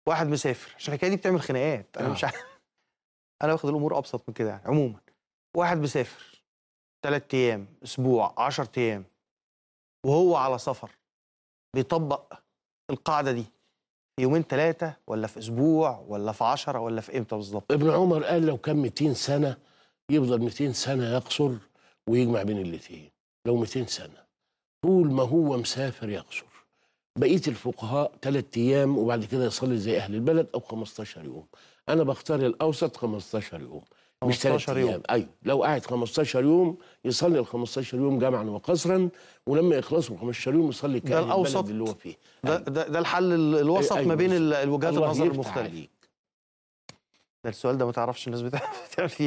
واحد مسافر عشان الحكايه دي بتعمل خناقات انا آه. مش عارف انا واخد الامور ابسط من كده يعني عموما واحد مسافر ثلاث ايام اسبوع 10 ايام وهو على سفر بيطبق القاعده دي في يومين ثلاثه ولا في اسبوع ولا في 10 ولا في امتى بالظبط ابن عمر قال لو كان 200 سنة يفضل 200 سنة يقصر ويجمع بين الاثنين لو 200 سنة طول ما هو مسافر يقصر بقية الفقهاء ثلاث أيام وبعد كده يصلي زي أهل البلد أو 15 يوم أنا بختار الأوسط 15 يوم مش 15 ثلاث يوم. أيام أيوه لو قاعد 15 يوم يصلي ال 15 يوم جمعا وقصرا ولما يخلصوا 15 يوم يصلي ده كأهل الأوسط. البلد اللي هو فيه ده ده, ده الحل ال- الوسط أيوة ما بين بالظبط. ال- الوجهات الله النظر يفتح المختلفه عليك. ده السؤال ده ما تعرفش الناس بتعمل فيه